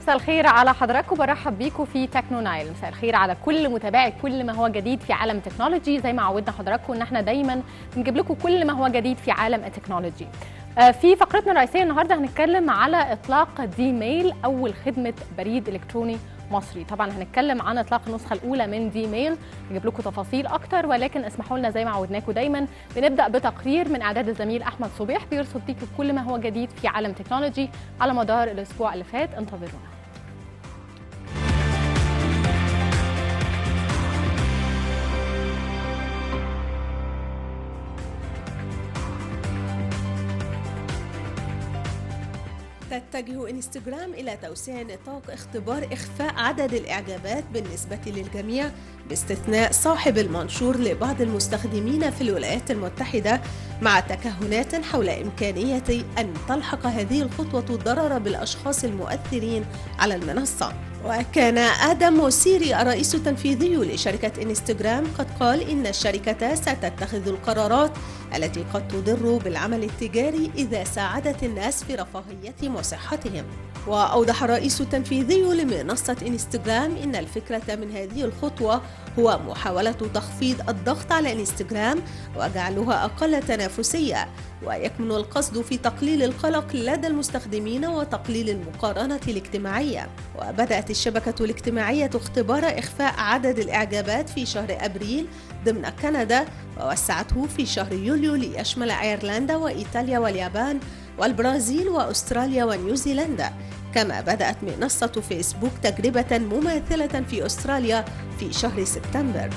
مساء الخير على حضراتكم برحب بيكم في تكنو نايل مساء الخير على كل متابعي كل ما هو جديد في عالم التكنولوجي زي ما عودنا حضراتكم ان احنا دايما بنجيب لكم كل ما هو جديد في عالم التكنولوجي آه، في فقرتنا الرئيسيه النهارده هنتكلم على اطلاق دي ميل اول خدمه بريد الكتروني مصري طبعا هنتكلم عن اطلاق النسخه الاولى من دي ميل نجيب لكم تفاصيل اكتر ولكن اسمحوا لنا زي ما عودناكم دايما بنبدا بتقرير من اعداد الزميل احمد صبيح بيرصد بيكم كل ما هو جديد في عالم التكنولوجي على مدار الاسبوع اللي فات انتظرونا تتجه انستغرام إلى توسيع نطاق اختبار إخفاء عدد الإعجابات بالنسبة للجميع باستثناء صاحب المنشور لبعض المستخدمين في الولايات المتحدة مع تكهنات حول إمكانية أن تلحق هذه الخطوة الضرر بالأشخاص المؤثرين على المنصة وكان آدم موسيري الرئيس التنفيذي لشركة إنستغرام قد قال إن الشركة ستتخذ القرارات التي قد تضر بالعمل التجاري إذا ساعدت الناس في رفاهيتهم وصحتهم وأوضح الرئيس التنفيذي لمنصة إنستغرام إن الفكرة من هذه الخطوة هو محاولة تخفيض الضغط على إنستغرام وجعلها أقل تنافسية ويكمن القصد في تقليل القلق لدى المستخدمين وتقليل المقارنة الاجتماعية وبدأت الشبكة الاجتماعية اختبار إخفاء عدد الإعجابات في شهر أبريل ضمن كندا ووسعته في شهر يوليو ليشمل أيرلندا وإيطاليا واليابان والبرازيل وأستراليا ونيوزيلندا كما بدأت منصة فيسبوك تجربة مماثلة في أستراليا في شهر سبتمبر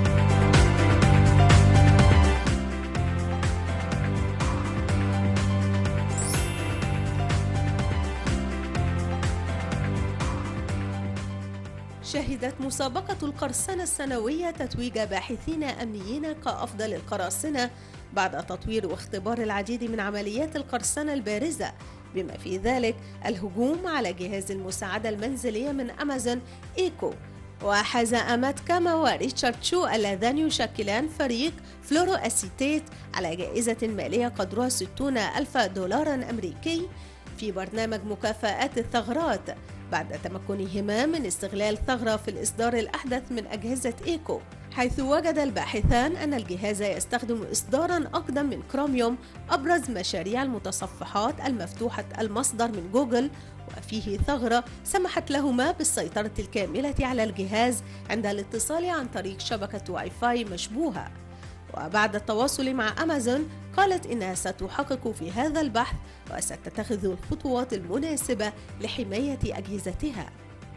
شهدت مسابقة القرصنة السنوية تتويج باحثين أمنيين كأفضل القراصنة بعد تطوير واختبار العديد من عمليات القرصنة البارزة بما في ذلك الهجوم على جهاز المساعدة المنزلية من أمازون إيكو وحاز أمات كاما وريتشارد شو اللذان يشكلان فريق فلورو أسيتيت على جائزة مالية قدرها 60 ألف دولار أمريكي في برنامج مكافآت الثغرات بعد تمكنهما من استغلال ثغرة في الإصدار الأحدث من أجهزة إيكو حيث وجد الباحثان أن الجهاز يستخدم إصدارا أقدم من كروميوم أبرز مشاريع المتصفحات المفتوحة المصدر من جوجل وفيه ثغرة سمحت لهما بالسيطرة الكاملة على الجهاز عند الاتصال عن طريق شبكة واي فاي مشبوهة وبعد التواصل مع أمازون قالت إنها ستحقق في هذا البحث وستتخذ الخطوات المناسبة لحماية أجهزتها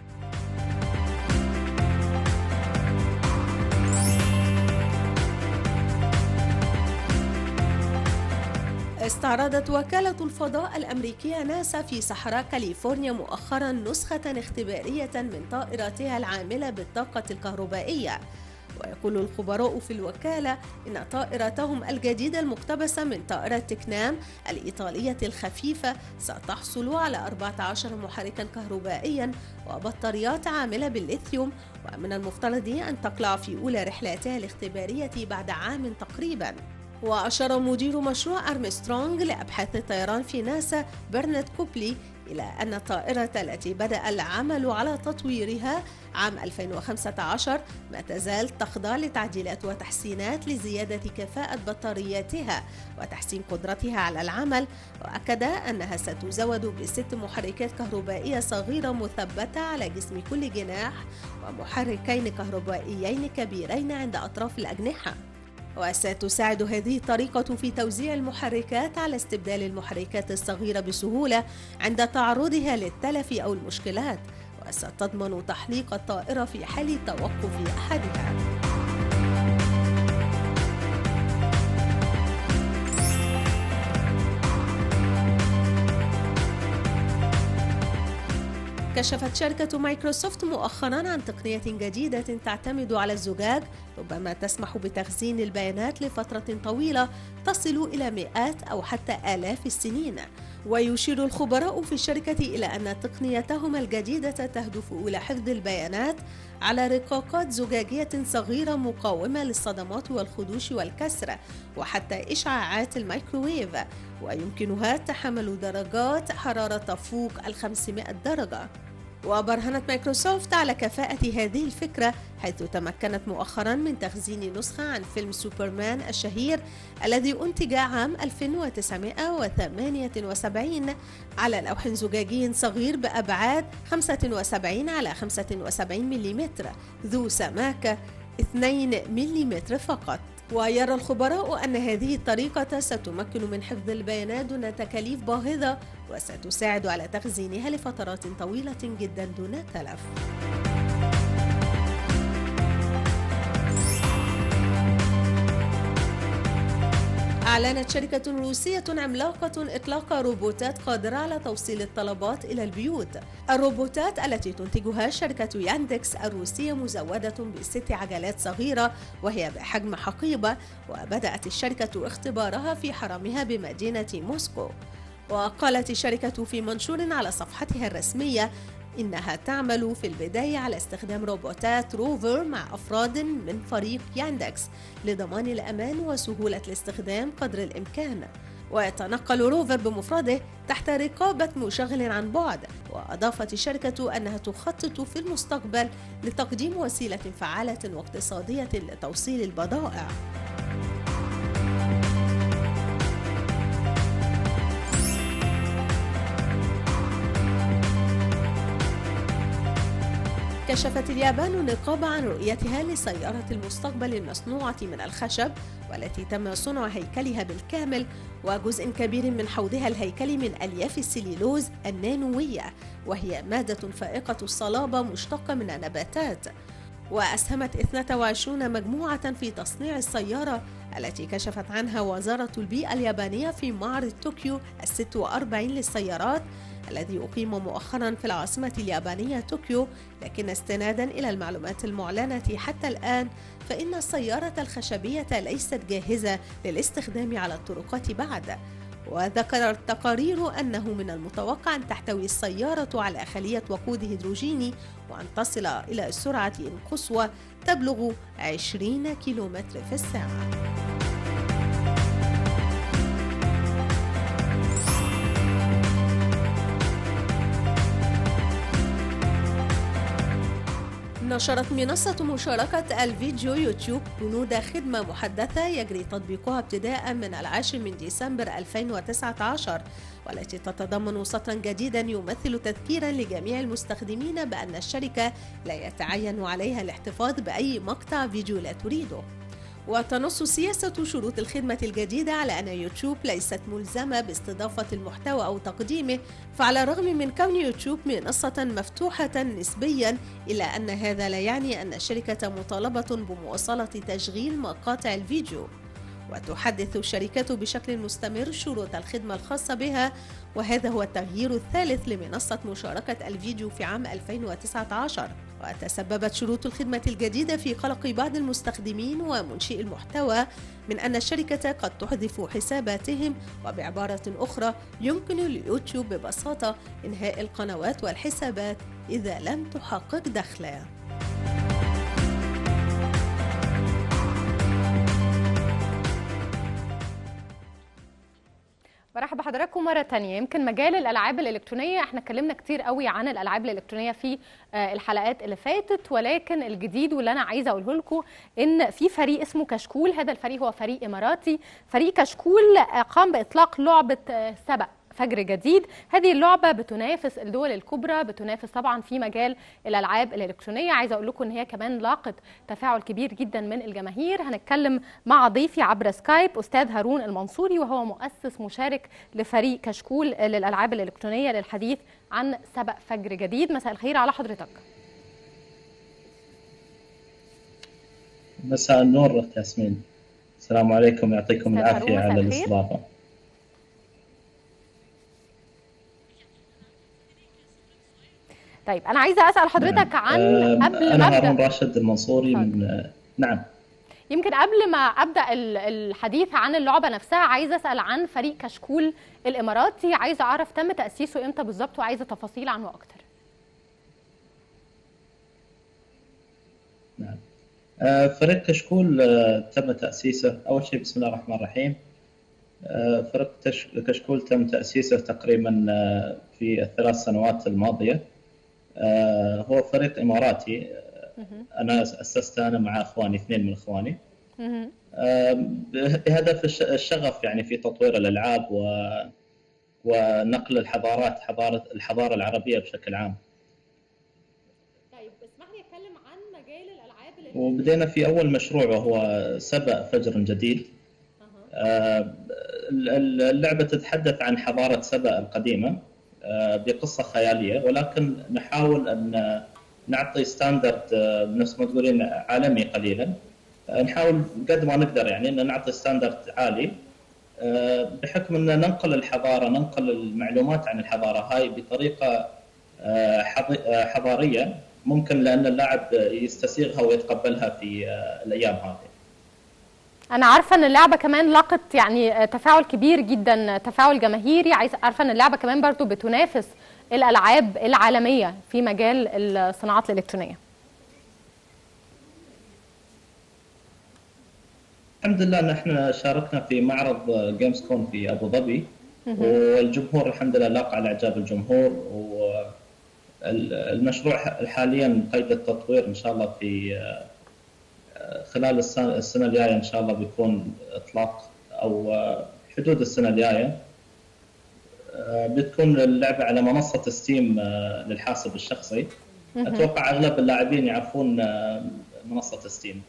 استعرضت وكالة الفضاء الأمريكية ناسا في صحراء كاليفورنيا مؤخرا نسخة اختبارية من طائرتها العاملة بالطاقة الكهربائية ويقول الخبراء في الوكالة إن طائرتهم الجديدة المقتبسة من طائرة تكنام الإيطالية الخفيفة ستحصل على 14 محركا كهربائيا وبطاريات عاملة بالليثيوم ومن المفترض أن تقلع في أولى رحلاتها الاختبارية بعد عام تقريباً وأشار مدير مشروع أرمسترونغ لأبحاث الطيران في ناسا برنت كوبلي إلى أن الطائرة التي بدأ العمل على تطويرها عام 2015 ما تزال تخضع لتعديلات وتحسينات لزيادة كفاءة بطارياتها وتحسين قدرتها على العمل وأكد أنها ستزود بست محركات كهربائية صغيرة مثبتة على جسم كل جناح ومحركين كهربائيين كبيرين عند أطراف الأجنحة وستساعد هذه الطريقة في توزيع المحركات على استبدال المحركات الصغيرة بسهولة عند تعرضها للتلف أو المشكلات وستضمن تحليق الطائرة في حال توقف أحدها كشفت شركة مايكروسوفت مؤخرا عن تقنية جديدة تعتمد على الزجاج ربما تسمح بتخزين البيانات لفترة طويلة تصل إلى مئات أو حتى آلاف السنين ويشير الخبراء في الشركة إلى أن تقنيتهم الجديدة تهدف إلى حفظ البيانات على رقاقات زجاجية صغيرة مقاومة للصدمات والخدوش والكسر وحتى إشعاعات الميكروويف ويمكنها تحمل درجات حرارة تفوق ال 500 درجة وبرهنت مايكروسوفت على كفاءة هذه الفكرة حيث تمكنت مؤخرا من تخزين نسخة عن فيلم سوبرمان الشهير الذي أنتج عام 1978 على لوح زجاجي صغير بأبعاد 75 على 75 ملم ذو سماكة 2 ملم فقط ويرى الخبراء أن هذه الطريقة ستمكن من حفظ البيانات دون تكاليف باهظة وستساعد على تخزينها لفترات طويلة جدا دون تلف. أعلنت شركة روسية عملاقة إطلاق روبوتات قادرة على توصيل الطلبات إلى البيوت. الروبوتات التي تنتجها شركة ياندكس الروسية مزودة بست عجلات صغيرة وهي بحجم حقيبة وبدأت الشركة اختبارها في حرمها بمدينة موسكو. وقالت الشركة في منشور على صفحتها الرسمية إنها تعمل في البداية على استخدام روبوتات روفر مع أفراد من فريق ياندكس لضمان الأمان وسهولة الاستخدام قدر الإمكان ويتنقل روفر بمفرده تحت رقابة مشغل عن بعد وأضافت الشركة أنها تخطط في المستقبل لتقديم وسيلة فعالة واقتصادية لتوصيل البضائع كشفت اليابان النقاب عن رؤيتها لسيارة المستقبل المصنوعة من الخشب والتي تم صنع هيكلها بالكامل وجزء كبير من حوضها الهيكلي من ألياف السليلوز النانوية وهي مادة فائقة الصلابة مشتقة من النباتات وأسهمت 22 مجموعة في تصنيع السيارة التي كشفت عنها وزارة البيئة اليابانية في معرض طوكيو الست وأربعين للسيارات الذي أقيم مؤخرا في العاصمة اليابانية طوكيو لكن استنادا إلى المعلومات المعلنة حتى الآن فإن السيارة الخشبية ليست جاهزة للاستخدام على الطرقات بعد وذكر التقارير أنه من المتوقع أن تحتوي السيارة على خلية وقود هيدروجيني وأن تصل إلى سرعة قصوى تبلغ 20 كيلومتر في الساعة نشرت منصة مشاركة الفيديو يوتيوب بنود خدمة محدثة يجري تطبيقها ابتداء من العاشر من ديسمبر 2019 والتي تتضمن سطرا جديدا يمثل تذكيرا لجميع المستخدمين بأن الشركة لا يتعين عليها الاحتفاظ بأي مقطع فيديو لا تريده وتنص سياسة شروط الخدمة الجديدة على أن يوتيوب ليست ملزمة باستضافة المحتوى أو تقديمه فعلى الرغم من كون يوتيوب منصة مفتوحة نسبيا إلا أن هذا لا يعني أن الشركة مطالبة بمواصلة تشغيل مقاطع الفيديو وتحدث الشركة بشكل مستمر شروط الخدمة الخاصة بها وهذا هو التغيير الثالث لمنصة مشاركة الفيديو في عام 2019 وتسببت شروط الخدمة الجديدة في قلق بعض المستخدمين ومنشئي المحتوى من أن الشركة قد تحذف حساباتهم وبعبارة أخرى يمكن ليوتيوب ببساطة إنهاء القنوات والحسابات إذا لم تحقق دخلا برحب بحضراتكم مرة تانية يمكن مجال الألعاب الإلكترونية احنا اتكلمنا كتير قوي عن الألعاب الإلكترونية في الحلقات اللي فاتت ولكن الجديد واللي أنا عايزة أقوله لكم إن في فريق اسمه كشكول هذا الفريق هو فريق إماراتي فريق كشكول قام بإطلاق لعبة سبق فجر جديد هذه اللعبة بتنافس الدول الكبرى بتنافس طبعا في مجال الألعاب الإلكترونية عايزة أقول لكم إن هي كمان لاقت تفاعل كبير جدا من الجماهير هنتكلم مع ضيفي عبر سكايب أستاذ هارون المنصوري وهو مؤسس مشارك لفريق كشكول للألعاب الإلكترونية للحديث عن سبق فجر جديد مساء الخير على حضرتك مساء النور ياسمين السلام عليكم يعطيكم العافية على الاستضافة طيب انا عايزه اسال حضرتك نعم. عن أه قبل أنا ما ابدا هارون راشد المنصوري من نعم يمكن قبل ما ابدا الحديث عن اللعبه نفسها عايزه اسال عن فريق كشكول الاماراتي عايزه اعرف تم تاسيسه امتى بالظبط وعايزه تفاصيل عنه اكتر نعم أه فريق كشكول أه تم تاسيسه اول شيء بسم الله الرحمن الرحيم فريق كشكول تم تاسيسه تقريبا في الثلاث سنوات الماضيه آه، هو فريق اماراتي انا اسسته انا مع اخواني اثنين من اخواني مهم. آه، بهدف الش- الشغف يعني في تطوير الالعاب و ونقل الحضارات حضاره الحضاره العربيه بشكل عام طيب اسمح لي اتكلم عن مجال الالعاب اللي وبدينا في اول مشروع وهو سبأ فجر جديد آه، ال- ال- اللعبه تتحدث عن حضاره سبأ القديمه آه، بقصه خياليه ولكن نحاول ان نعطي ستاندرد آه، نفس ما تقولين عالمي قليلا آه، نحاول قد ما نقدر يعني ان نعطي ستاندرد عالي آه، بحكم ان ننقل الحضاره ننقل المعلومات عن الحضاره هاي بطريقه آه، حض- آه، حضاريه ممكن لان اللاعب يستسيغها ويتقبلها في آه، الايام هذه. انا عارفه ان اللعبه كمان لاقت يعني تفاعل كبير جدا تفاعل جماهيري عايز عارفه ان اللعبه كمان برضو بتنافس الالعاب العالميه في مجال الصناعات الالكترونيه الحمد لله ان احنا شاركنا في معرض جيمز كون في ابو ظبي والجمهور الحمد لله لاقى على اعجاب الجمهور والمشروع حاليا قيد التطوير ان شاء الله في آه، خلال السنه السنه الجايه ان شاء الله بيكون اطلاق او آه، حدود السنه الجايه آه، بتكون اللعبه على منصه ستيم آه، للحاسب الشخصي اتوقع اغلب اللاعبين يعرفون آه، منصه ستيم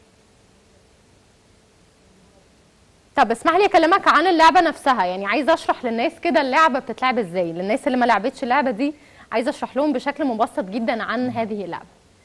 طب اسمح لي اكلمك عن اللعبه نفسها يعني عايزه اشرح للناس كده اللعبه بتتلعب ازاي للناس اللي ما لعبتش اللعبه دي عايزه اشرح لهم بشكل مبسط جدا عن هذه اللعبه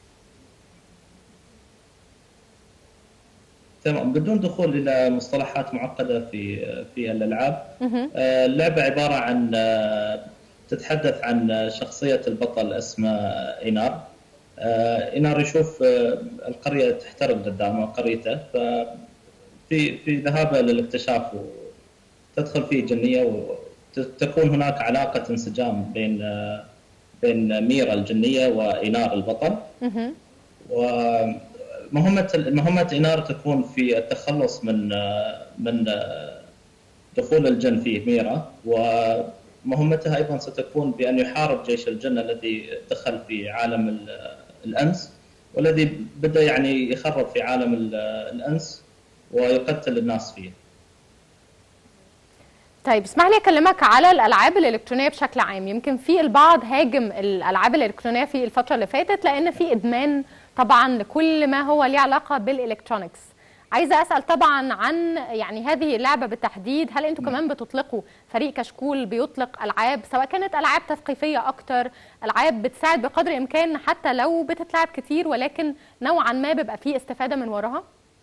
تمام بدون دخول الى مصطلحات معقده في في الالعاب آه، اللعبه عباره عن آه، تتحدث عن شخصيه البطل اسمه اينار آه، اينار يشوف آه، القريه تحترق قدامه قريته ففي في ذهابه للاكتشاف تدخل فيه جنيه وتكون هناك علاقه انسجام بين آه، بين ميرا الجنيه واينار البطل مهم. ومهمة مهمة إنار تكون في التخلص من من دخول الجن في ميرا ومهمتها أيضا ستكون بأن يحارب جيش الجن الذي دخل في عالم ال- الأنس والذي بدأ يعني يخرب في عالم ال- الأنس ويقتل الناس فيه طيب اسمح لي اكلمك على الالعاب الالكترونيه بشكل عام يمكن في البعض هاجم الالعاب الالكترونيه في الفتره اللي فاتت لان في ادمان طبعا لكل ما هو ليه علاقه بالالكترونيكس عايزه اسال طبعا عن يعني هذه اللعبه بالتحديد هل انتوا كمان بتطلقوا فريق كشكول بيطلق العاب سواء كانت العاب تثقيفيه اكتر العاب بتساعد بقدر الامكان حتى لو بتتلعب كتير ولكن نوعا ما بيبقى فيه استفاده من وراها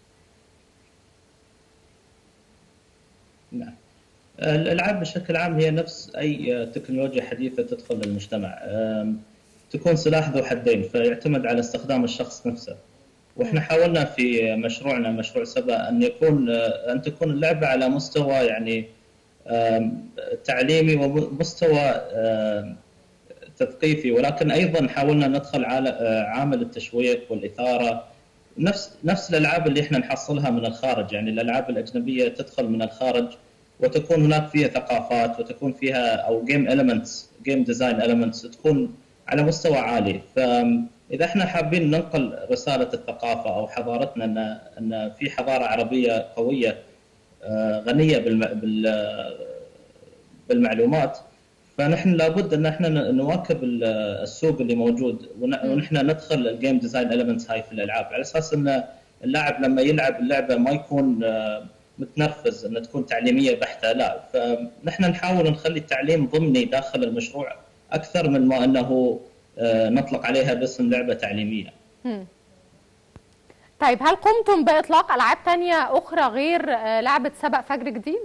نعم الالعاب بشكل عام هي نفس اي تكنولوجيا حديثه تدخل للمجتمع أم، تكون سلاح ذو حدين فيعتمد على استخدام الشخص نفسه واحنا حاولنا في مشروعنا مشروع سبا ان يكون ان تكون اللعبه على مستوى يعني أم، تعليمي ومستوى أم، تثقيفي ولكن ايضا حاولنا ندخل على عامل التشويق والاثاره نفس نفس الالعاب اللي احنا نحصلها من الخارج يعني الالعاب الاجنبيه تدخل من الخارج وتكون هناك فيها ثقافات وتكون فيها او جيم المنتس جيم ديزاين المنتس تكون على مستوى عالي فاذا احنا حابين ننقل رساله الثقافه او حضارتنا ان ان في حضاره عربيه قويه آه، غنيه بالم... بال... بالمعلومات فنحن لابد ان احنا نواكب ال- السوق اللي موجود ون- ونحن ندخل الجيم ديزاين المنتس هاي في الالعاب على اساس ان اللاعب لما يلعب اللعبه ما يكون آه، متنرفز انها تكون تعليميه بحته لا فنحن نحاول نخلي التعليم ضمني داخل المشروع اكثر من ما انه آه، نطلق عليها باسم لعبه تعليميه. مم. طيب هل قمتم باطلاق العاب تانية اخرى غير آه، لعبه سبق فجر جديد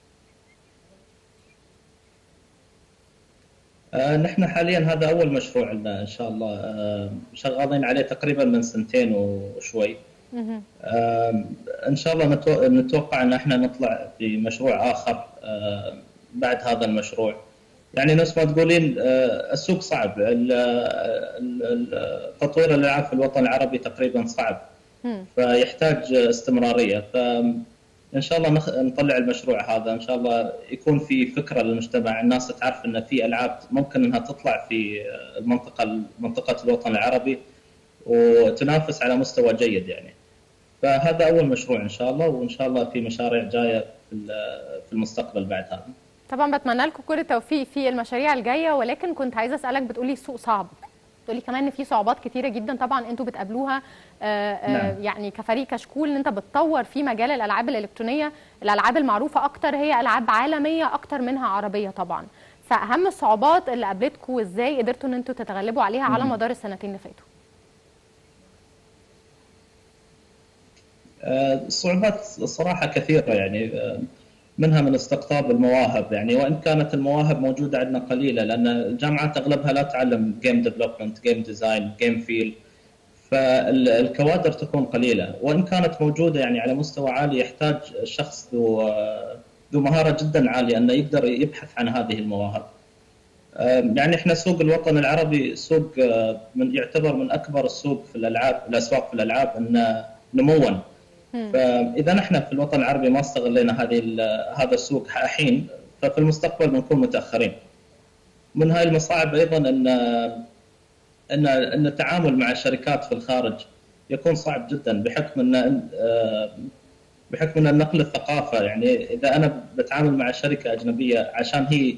آه، نحن حاليا هذا اول مشروع لنا ان شاء الله آه، شغالين عليه تقريبا من سنتين وشوي. مهم. آم، ان شاء الله نتو- نتوقع ان احنا نطلع في مشروع اخر آم، بعد هذا المشروع يعني نفس ما تقولين آه، السوق صعب ال- ال- ال- تطوير الالعاب في الوطن العربي تقريبا صعب مم. فيحتاج استمراريه ف ان شاء الله نخ... نطلع المشروع هذا ان شاء الله يكون في فكره للمجتمع الناس تعرف ان في العاب ممكن انها تطلع في المنطقه منطقه الوطن العربي وتنافس على مستوى جيد يعني فهذا اول مشروع ان شاء الله وان شاء الله في مشاريع جايه في المستقبل بعد هذا طبعا بتمنى لكم كل التوفيق في المشاريع الجايه ولكن كنت عايزه اسالك بتقولي السوق صعب بتقولي كمان ان في صعوبات كتيره جدا طبعا انتوا بتقابلوها آآ آآ نعم. يعني كفريق كشكول ان انت بتطور في مجال الالعاب الالكترونيه الالعاب المعروفه اكتر هي العاب عالميه اكتر منها عربيه طبعا فاهم الصعوبات اللي قابلتكم وازاي قدرتوا ان انتوا تتغلبوا عليها على مدار السنتين اللي فاتوا الصعوبات الصراحه كثيره يعني منها من استقطاب المواهب يعني وان كانت المواهب موجوده عندنا قليله لان الجامعات اغلبها لا تعلم جيم ديفلوبمنت جيم ديزاين جيم فيل فالكوادر تكون قليله وان كانت موجوده يعني على مستوى عالي يحتاج شخص ذو ذو مهاره جدا عاليه انه يقدر يبحث عن هذه المواهب يعني احنا سوق الوطن العربي سوق من يعتبر من اكبر السوق في الالعاب الاسواق في الالعاب انه نموا فاذا نحن في الوطن العربي ما استغلينا هذه هذا السوق الحين ففي المستقبل بنكون متاخرين. من هاي المصاعب ايضا ان ان ان التعامل مع الشركات في الخارج يكون صعب جدا بحكم ان بحكم ان نقل الثقافه يعني اذا انا بتعامل مع شركه اجنبيه عشان هي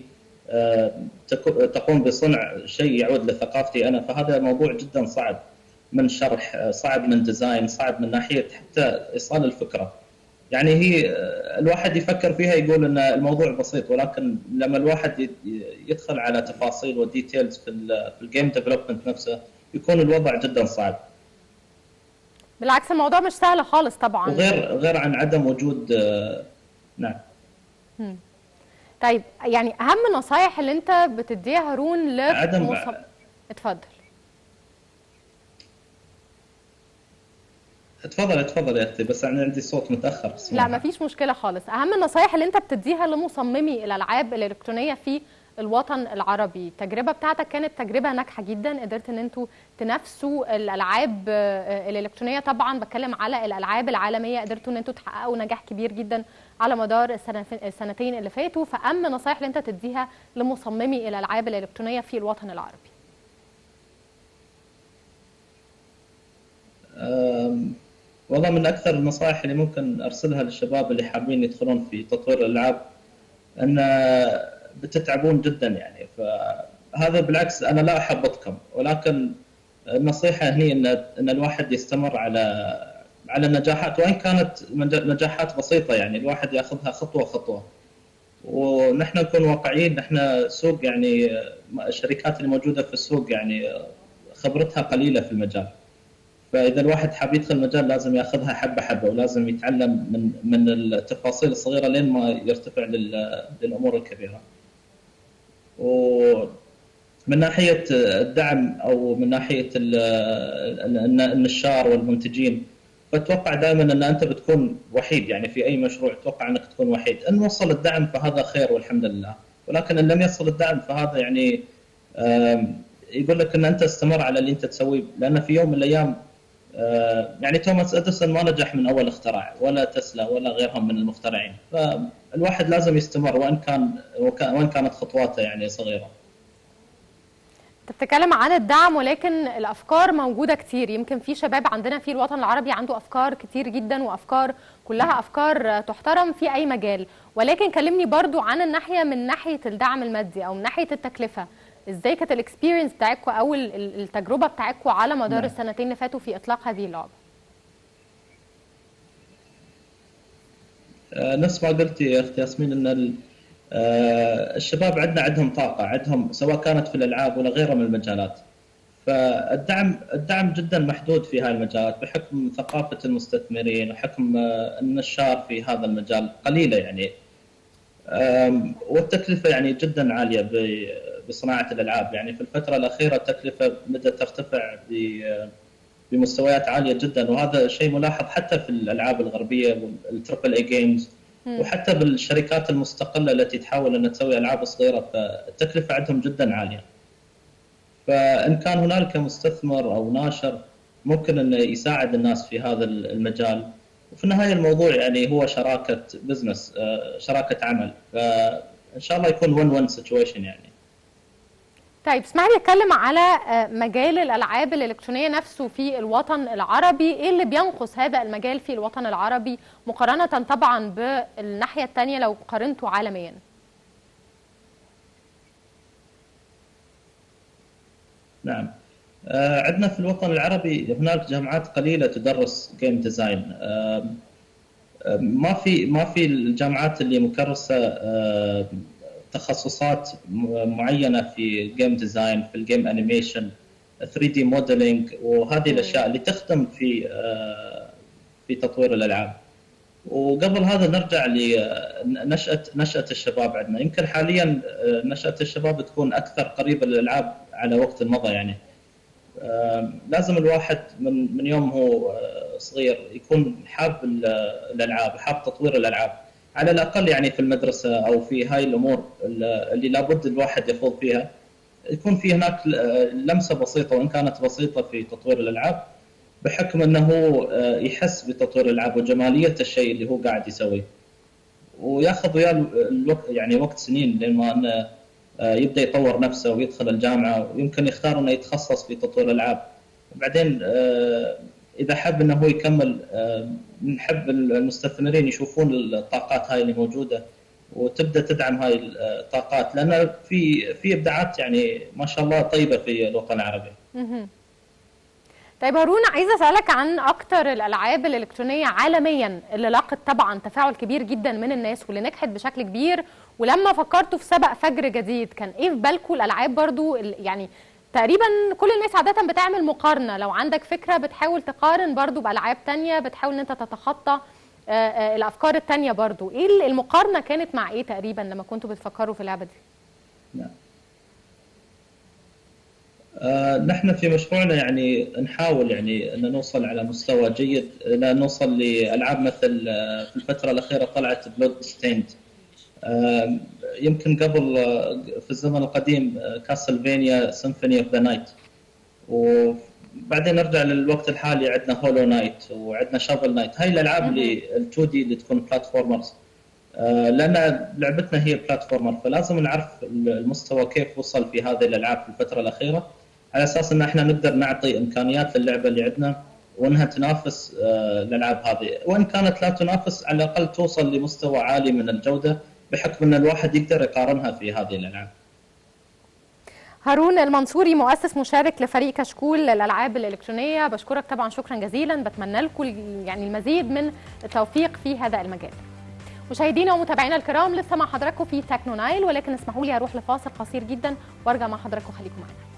تقوم بصنع شيء يعود لثقافتي انا فهذا موضوع جدا صعب. من شرح صعب من ديزاين صعب من ناحيه حتى ايصال الفكره يعني هي الواحد يفكر فيها يقول ان الموضوع بسيط ولكن لما الواحد يدخل على تفاصيل وديتيلز في في الجيم ديفلوبمنت نفسه يكون الوضع جدا صعب بالعكس الموضوع مش سهل خالص طبعا وغير غير عن عدم وجود نعم طيب يعني اهم النصايح اللي انت بتديها هارون ل عدم اتفضل اتفضل اتفضل يا اختي بس انا عندي صوت متاخر لا ما فيش مشكله خالص اهم النصايح اللي انت بتديها لمصممي الالعاب الالكترونيه في الوطن العربي التجربه بتاعتك كانت تجربه ناجحه جدا قدرت ان انتوا تنافسوا الالعاب الالكترونيه طبعا بتكلم على الالعاب العالميه قدرتوا ان انتوا تحققوا نجاح كبير جدا على مدار السنتين اللي فاتوا فاهم النصايح اللي انت تديها لمصممي الالعاب الالكترونيه في الوطن العربي أم والله من اكثر النصائح اللي ممكن ارسلها للشباب اللي حابين يدخلون في تطوير الالعاب ان بتتعبون جدا يعني فهذا بالعكس انا لا احبطكم ولكن النصيحه هي ان ان الواحد يستمر على على النجاحات وان كانت نجاحات بسيطه يعني الواحد ياخذها خطوه خطوه ونحن نكون واقعيين نحن سوق يعني الشركات اللي موجوده في السوق يعني خبرتها قليله في المجال فاذا الواحد حاب يدخل المجال لازم ياخذها حبه حبه ولازم يتعلم من من التفاصيل الصغيره لين ما يرتفع للامور الكبيره. ومن ناحيه الدعم او من ناحيه النشار والمنتجين فاتوقع دائما ان انت بتكون وحيد يعني في اي مشروع اتوقع انك تكون وحيد، ان وصل الدعم فهذا خير والحمد لله، ولكن ان لم يصل الدعم فهذا يعني يقول لك ان انت استمر على اللي انت تسويه لان في يوم من الايام يعني توماس اديسون ما نجح من اول اختراع ولا تسلا ولا غيرهم من المخترعين فالواحد لازم يستمر وان كان وان كانت خطواته يعني صغيره انت بتتكلم عن الدعم ولكن الافكار موجوده كتير يمكن في شباب عندنا في الوطن العربي عنده افكار كتير جدا وافكار كلها افكار تحترم في اي مجال ولكن كلمني برضو عن الناحيه من ناحيه الدعم المادي او من ناحيه التكلفه ازاي كانت الاكسبيرينس بتاعتكم او التجربه بتاعتكم على مدار نعم. السنتين اللي فاتوا في اطلاق هذه اللعبه آه نفس ما قلتي يا اختي ياسمين ان آه الشباب عندنا عندهم طاقه عندهم سواء كانت في الالعاب ولا غيرها من المجالات فالدعم الدعم جدا محدود في هاي المجالات بحكم ثقافه المستثمرين وحكم آه النشار في هذا المجال قليله يعني والتكلفه يعني جدا عاليه بصناعه الالعاب يعني في الفتره الاخيره التكلفه بدات ترتفع بمستويات عاليه جدا وهذا شيء ملاحظ حتى في الالعاب الغربيه والتربل اي جيمز وحتى بالشركات المستقله التي تحاول ان تسوي العاب صغيره فالتكلفه عندهم جدا عاليه. فان كان هنالك مستثمر او ناشر ممكن انه يساعد الناس في هذا المجال وفي النهايه الموضوع يعني هو شراكه بزنس شراكه عمل فان شاء الله يكون وين وين سيتويشن يعني طيب اسمح لي اتكلم على مجال الالعاب الالكترونيه نفسه في الوطن العربي ايه اللي بينقص هذا المجال في الوطن العربي مقارنه طبعا بالناحيه الثانيه لو قارنته عالميا نعم آه عندنا في الوطن العربي هناك جامعات قليله تدرس جيم ديزاين آه ما في ما في الجامعات اللي مكرسه آه تخصصات معينه في جيم ديزاين في الجيم انيميشن 3 دي موديلنج وهذه الاشياء اللي تخدم في في تطوير الالعاب وقبل هذا نرجع لنشاه نشاه الشباب عندنا يمكن حاليا نشاه الشباب تكون اكثر قريبه للالعاب على وقت مضى يعني لازم الواحد من من يوم هو صغير يكون حاب الالعاب حاب تطوير الالعاب على الاقل يعني في المدرسه او في هاي الامور اللي لابد الواحد يخوض فيها يكون في هناك لمسه بسيطه وان كانت بسيطه في تطوير الالعاب بحكم انه يحس بتطوير الالعاب وجماليه الشيء اللي هو قاعد يسويه وياخذ وياه الوقت يعني وقت سنين لين ما انه يبدا يطور نفسه ويدخل الجامعه ويمكن يختار انه يتخصص في تطوير الالعاب وبعدين اذا حب انه هو يكمل نحب المستثمرين يشوفون الطاقات هاي اللي موجوده وتبدا تدعم هاي الطاقات لان في في ابداعات يعني ما شاء الله طيبه في الوطن العربي. طيب هارون عايزه اسالك عن اكتر الالعاب الالكترونيه عالميا اللي لاقت طبعا تفاعل كبير جدا من الناس واللي نجحت بشكل كبير ولما فكرتوا في سبق فجر جديد كان ايه في بالكم الالعاب برضو يعني تقريبا كل الناس عاده بتعمل مقارنه لو عندك فكره بتحاول تقارن برضو بالعاب تانية بتحاول ان انت تتخطى الافكار التانية برضو ايه المقارنه كانت مع ايه تقريبا لما كنتوا بتفكروا في اللعبه دي نعم آه نحن في مشروعنا يعني نحاول يعني ان نوصل على مستوى جيد لا نوصل لالعاب مثل في الفتره الاخيره طلعت بلود ستيند آه يمكن قبل في الزمن القديم كاسلفينيا سيمفوني اوف ذا نايت وبعدين نرجع للوقت الحالي عندنا هولو نايت وعندنا شافل نايت هاي الالعاب اللي ال2 دي اللي تكون بلاتفورمرز آه لان لعبتنا هي بلاتفورمر فلازم نعرف المستوى كيف وصل في هذه الالعاب في الفتره الاخيره على اساس ان احنا نقدر نعطي امكانيات للعبه اللي عندنا وانها تنافس آه الالعاب هذه وان كانت لا تنافس على الاقل توصل لمستوى عالي من الجوده بحكم ان الواحد يقدر يقارنها في هذه الالعاب. هارون المنصوري مؤسس مشارك لفريق كشكول للالعاب الالكترونيه بشكرك طبعا شكرا جزيلا بتمنى لكم يعني المزيد من التوفيق في هذا المجال. مشاهدينا ومتابعينا الكرام لسه مع حضراتكم في تكنو نايل ولكن اسمحوا لي اروح لفاصل قصير جدا وارجع مع حضراتكم خليكم معانا.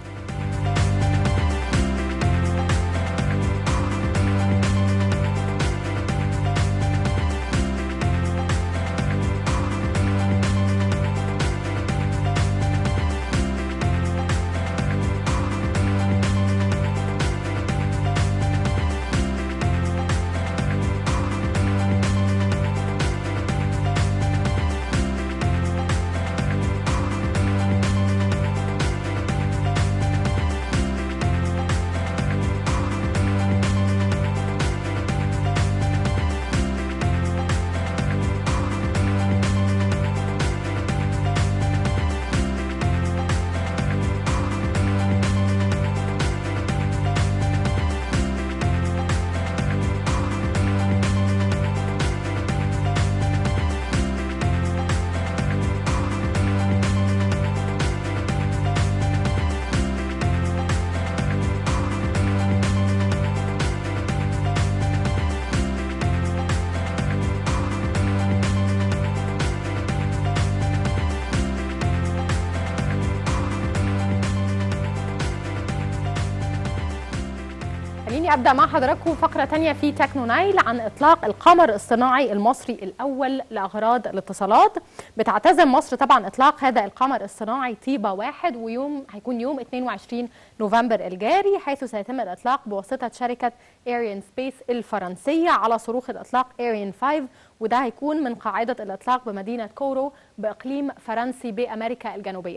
خليني ابدا مع حضراتكم فقره تانية في تكنو نايل عن اطلاق القمر الصناعي المصري الاول لاغراض الاتصالات بتعتزم مصر طبعا اطلاق هذا القمر الصناعي طيبه واحد ويوم هيكون يوم 22 نوفمبر الجاري حيث سيتم الاطلاق بواسطه شركه ايريان سبيس الفرنسيه على صاروخ الاطلاق ايريان 5 وده هيكون من قاعده الاطلاق بمدينه كورو باقليم فرنسي بامريكا الجنوبيه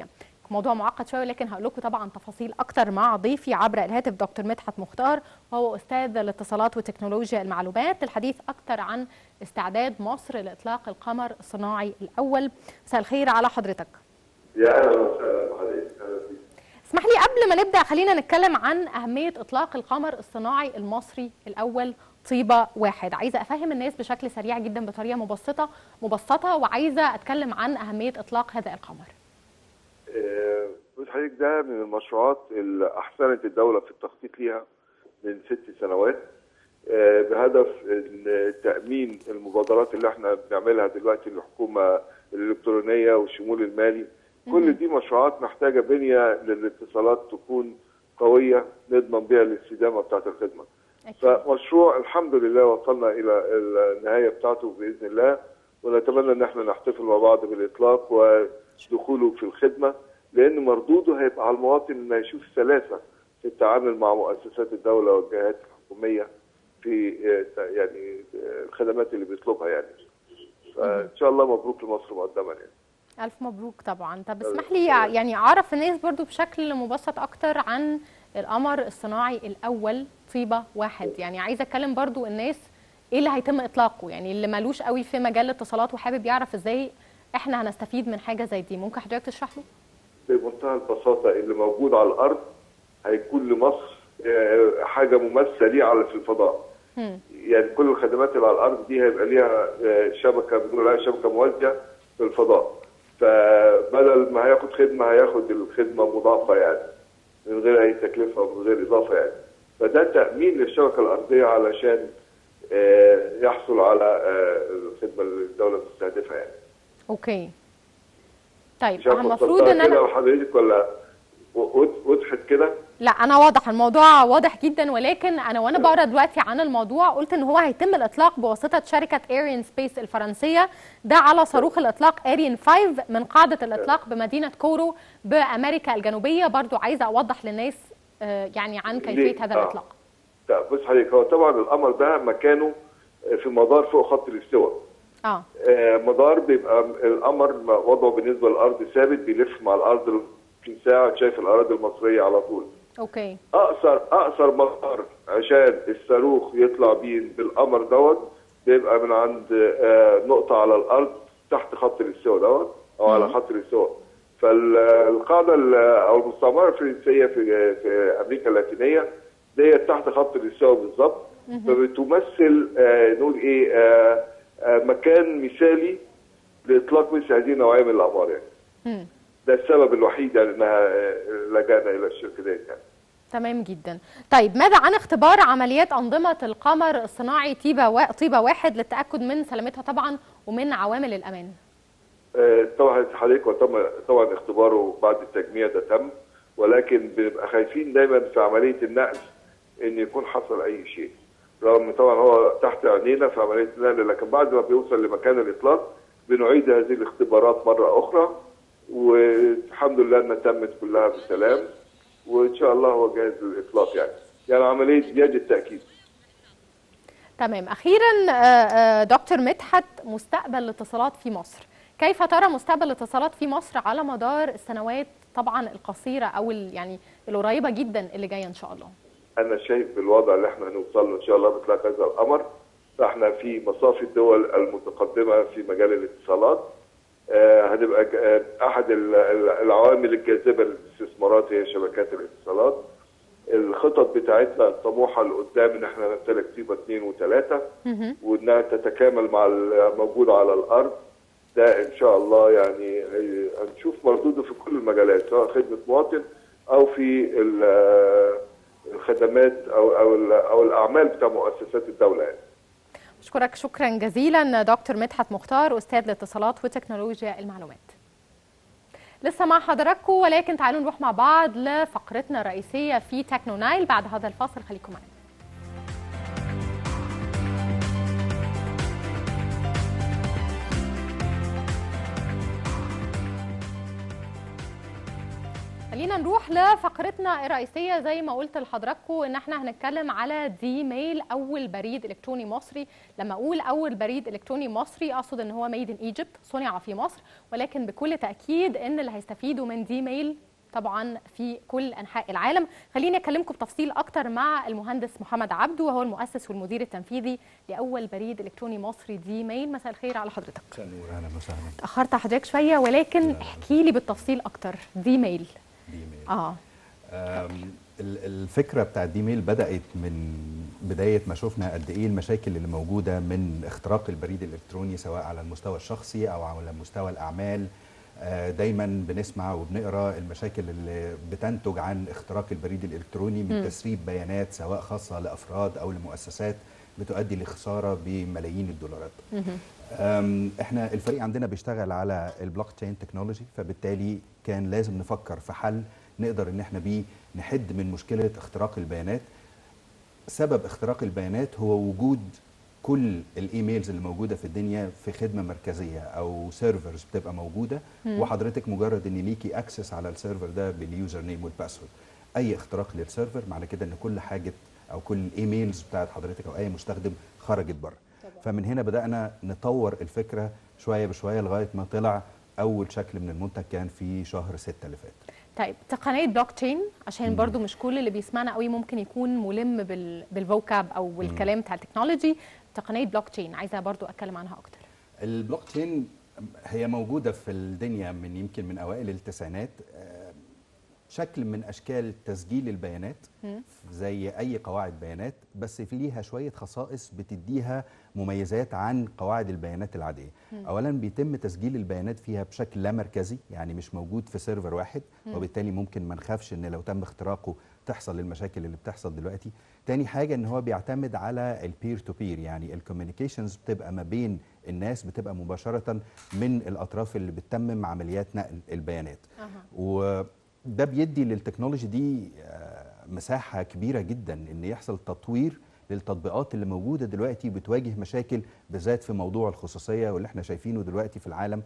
موضوع معقد شويه ولكن هقول لكم طبعا تفاصيل اكتر مع ضيفي عبر الهاتف دكتور مدحت مختار وهو استاذ الاتصالات وتكنولوجيا المعلومات للحديث اكتر عن استعداد مصر لاطلاق القمر الصناعي الاول مساء الخير على حضرتك يا اهلا وسهلا بحضرتك أهلا بيك. اسمح لي قبل ما نبدا خلينا نتكلم عن اهميه اطلاق القمر الصناعي المصري الاول طيبه واحد عايزه افهم الناس بشكل سريع جدا بطريقه مبسطه مبسطه وعايزه اتكلم عن اهميه اطلاق هذا القمر آه، بص حضرتك ده من المشروعات اللي احسنت الدوله في التخطيط ليها من ست سنوات آه، بهدف إن تامين المبادرات اللي احنا بنعملها دلوقتي الحكومه الالكترونيه والشمول المالي كل دي مشروعات محتاجه بنيه للاتصالات تكون قويه نضمن بيها الاستدامه بتاعه الخدمه أكيد. فمشروع الحمد لله وصلنا الى النهايه بتاعته باذن الله ونتمنى ان احنا نحتفل مع بعض بالاطلاق ودخوله في الخدمه لان مردوده هيبقى على المواطن انه يشوف سلاسه في التعامل مع مؤسسات الدوله والجهات الحكوميه في آه، يعني آه، الخدمات اللي بيطلبها يعني فان شاء الله مبروك لمصر مقدما يعني الف مبروك طبعا طب اسمح لي يعني اعرف الناس برضو بشكل مبسط اكتر عن القمر الصناعي الاول طيبه واحد يعني عايزه اتكلم برضو الناس ايه اللي هيتم اطلاقه يعني اللي مالوش قوي في مجال الاتصالات وحابب يعرف ازاي احنا هنستفيد من حاجه زي دي ممكن حضرتك تشرح له بمنتهى البساطه اللي موجود على الارض هيكون لمصر آه، حاجه مماثله ليه على في الفضاء هم. يعني كل الخدمات اللي على الارض دي هيبقى ليها آه، شبكه بنقول عليها شبكه موازيه في الفضاء فبدل ما هياخد خدمه هياخد الخدمه مضافه يعني من غير اي تكلفه ومن غير اضافه يعني فده تامين للشبكه الارضيه علشان آه، يحصل على آه، الخدمه اللي الدوله بتستهدفها يعني اوكي طيب مش عارف المفروض وصلتها ان كده انا لحضرتك ولا و- و- وضحت كده؟ لا انا واضح الموضوع واضح جدا ولكن انا وانا بقرا دلوقتي عن الموضوع قلت ان هو هيتم الاطلاق بواسطه شركه اريان سبيس الفرنسيه ده على صاروخ الاطلاق اريان 5 من قاعده الاطلاق بمدينه كورو بامريكا الجنوبيه برضو عايزه اوضح للناس آه، يعني عن كيفيه ليه؟ هذا آه. الاطلاق لا بص حضرتك هو طبعا القمر ده مكانه في مدار فوق خط الاستواء اه آه، مدار بيبقى القمر وضعه بالنسبه للارض ثابت بيلف مع الارض 20 ساعه شايف الاراضي المصريه على طول اوكي اقصر اقصر مدار عشان الصاروخ يطلع بيه بالقمر دوت بيبقى من عند آه، نقطه على الارض تحت خط الاستواء دوت او على خط الاستواء فالقاعده ال- او المستعمره الفرنسيه في في امريكا اللاتينيه دي تحت خط الاستواء بالظبط فبتمثل آه، نقول ايه آه، آه، مكان مثالي لاطلاق مثل هذه النوعيه من الاقمار يعني مم. ده السبب الوحيد يعني انها آه، لجأنا الى الشركه ديت يعني تمام جدا طيب ماذا عن اختبار عمليات انظمه القمر الصناعي طيبه و... طيبه واحد للتاكد من سلامتها طبعا ومن عوامل الامان آه، طبعا حضرتك طبعا طبعا اختباره بعد التجميع ده تم ولكن بنبقى خايفين دايما في عمليه النقل ان يكون حصل اي شيء رغم طبعا هو تحت عينينا في عمليه النقل لكن بعد ما بيوصل لمكان الاطلاق بنعيد هذه الاختبارات مره اخرى والحمد لله انها تمت كلها بسلام وان شاء الله هو جاهز للاطلاق يعني يعني عمليه زياده تاكيد تمام اخيرا آه، آه، دكتور مدحت مستقبل الاتصالات في مصر كيف ترى مستقبل الاتصالات في مصر على مدار السنوات طبعا القصيره او ال- يعني القريبه جدا اللي جايه ان شاء الله انا شايف بالوضع اللي احنا هنوصل له ان شاء الله باطلاق هذا القمر فاحنا في مصاف الدول المتقدمه في مجال الاتصالات آه، هنبقى ج- آه، احد ال- ال- العوامل الجاذبه للاستثمارات هي شبكات الاتصالات الخطط بتاعتنا الطموحه لقدام ان احنا نمتلك طيبه اثنين وثلاثه مهم. وانها تتكامل مع الموجود على الارض ده ان شاء الله يعني هي- هنشوف مردوده في كل المجالات سواء خدمه مواطن او في ال- الخدمات او او ال- او الاعمال بتاع مؤسسات الدوله يعني. اشكرك شكرا جزيلا دكتور مدحت مختار استاذ الاتصالات وتكنولوجيا المعلومات لسه مع حضراتكم ولكن تعالوا نروح مع بعض لفقرتنا الرئيسيه في تكنو نايل بعد هذا الفاصل خليكم معنا خلينا نروح لفقرتنا الرئيسيه زي ما قلت لحضراتكم ان احنا هنتكلم على دي ميل اول بريد الكتروني مصري لما اقول اول بريد الكتروني مصري اقصد ان هو ميد ان ايجيبت صنع في مصر ولكن بكل تاكيد ان اللي هيستفيدوا من دي ميل طبعا في كل انحاء العالم خليني اكلمكم بتفصيل اكتر مع المهندس محمد عبده وهو المؤسس والمدير التنفيذي لاول بريد الكتروني مصري دي ميل مساء الخير على حضرتك مساء النور اهلا وسهلا اتاخرت حضرتك شويه ولكن احكي لي بالتفصيل اكتر دي ميل دي ميل اه آم، ال- الفكره بتاعت دي ميل بدات من بدايه ما شفنا قد ايه المشاكل اللي موجوده من اختراق البريد الالكتروني سواء على المستوى الشخصي او على مستوى الاعمال آه، دايما بنسمع وبنقرا المشاكل اللي بتنتج عن اختراق البريد الالكتروني من تسريب بيانات سواء خاصه لافراد او لمؤسسات بتؤدي لخساره بملايين الدولارات. أم، احنا الفريق عندنا بيشتغل على البلوك تشين تكنولوجي فبالتالي كان لازم نفكر في حل نقدر ان احنا بيه نحد من مشكله اختراق البيانات سبب اختراق البيانات هو وجود كل الايميلز اللي موجوده في الدنيا في خدمه مركزيه او سيرفرز بتبقى موجوده وحضرتك مجرد ان ليكي اكسس على السيرفر ده باليوزر نيم والباسورد اي اختراق للسيرفر معنى كده ان كل حاجه او كل الايميلز بتاعت حضرتك او اي مستخدم خرجت بره فمن هنا بدانا نطور الفكره شويه بشويه لغايه ما طلع اول شكل من المنتج كان في شهر 6 اللي فات طيب تقنيه بلوك تشين عشان برضو مش كل اللي بيسمعنا قوي ممكن يكون ملم بال بالفوكاب او الكلام بتاع التكنولوجي تقنيه بلوك تشين عايزه برضو اتكلم عنها اكتر البلوك تشين هي موجوده في الدنيا من يمكن من اوائل التسعينات آه، شكل من اشكال تسجيل البيانات زي اي قواعد بيانات بس في ليها شويه خصائص بتديها مميزات عن قواعد البيانات العاديه اولا بيتم تسجيل البيانات فيها بشكل لا مركزي يعني مش موجود في سيرفر واحد وبالتالي ممكن ما نخافش ان لو تم اختراقه تحصل المشاكل اللي بتحصل دلوقتي تاني حاجه ان هو بيعتمد على البير تو بير يعني الكوميونيكيشنز بتبقى ما بين الناس بتبقى مباشره من الاطراف اللي بتتمم عمليات نقل البيانات وده بيدي للتكنولوجي دي آه، مساحه كبيره جدا ان يحصل تطوير للتطبيقات اللي موجوده دلوقتي بتواجه مشاكل بالذات في موضوع الخصوصيه واللي احنا شايفينه دلوقتي في العالم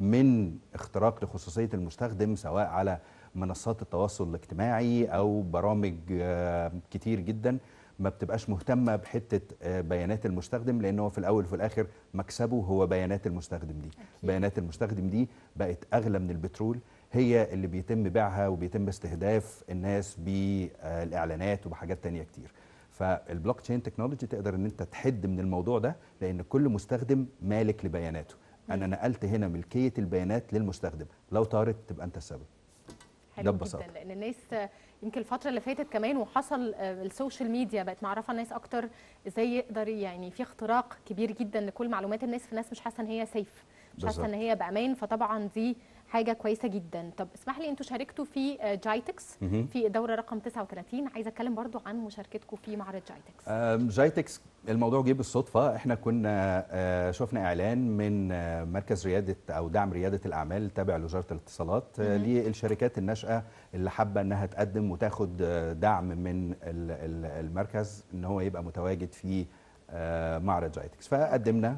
من اختراق لخصوصيه المستخدم سواء على منصات التواصل الاجتماعي او برامج آه، كتير جدا ما بتبقاش مهتمه بحته آه، بيانات المستخدم لان هو في الاول وفي الاخر مكسبه هو بيانات المستخدم دي بيانات المستخدم دي بقت اغلى من البترول هي اللي بيتم بيعها وبيتم استهداف الناس بالاعلانات وبحاجات تانية كتير فالبلوك تشين تكنولوجي تقدر ان انت تحد من الموضوع ده لان كل مستخدم مالك لبياناته انا نقلت هنا ملكيه البيانات للمستخدم لو طارت تبقى انت السبب حلو ده جدا ببساطة. لان الناس آه، يمكن الفتره اللي فاتت كمان وحصل آه، السوشيال ميديا بقت معرفه الناس اكتر ازاي يقدر يعني في اختراق كبير جدا لكل معلومات الناس فالناس مش حاسه ان هي سيف مش حاسه بالظبط. ان هي بامان فطبعا دي حاجه كويسه جدا طب اسمح لي انتوا شاركتوا في آه، جايتكس مهم. في الدوره رقم 39 عايزه اتكلم برضو عن مشاركتكم في معرض جايتكس آم، جايتكس الموضوع جه بالصدفه احنا كنا آه، شفنا اعلان من آه، مركز رياده او دعم رياده الاعمال تابع لوزاره الاتصالات آه، للشركات الناشئه اللي حابه انها تقدم وتاخد آه، دعم من ال- ال- المركز ان هو يبقى متواجد في آه، معرض جايتكس فقدمنا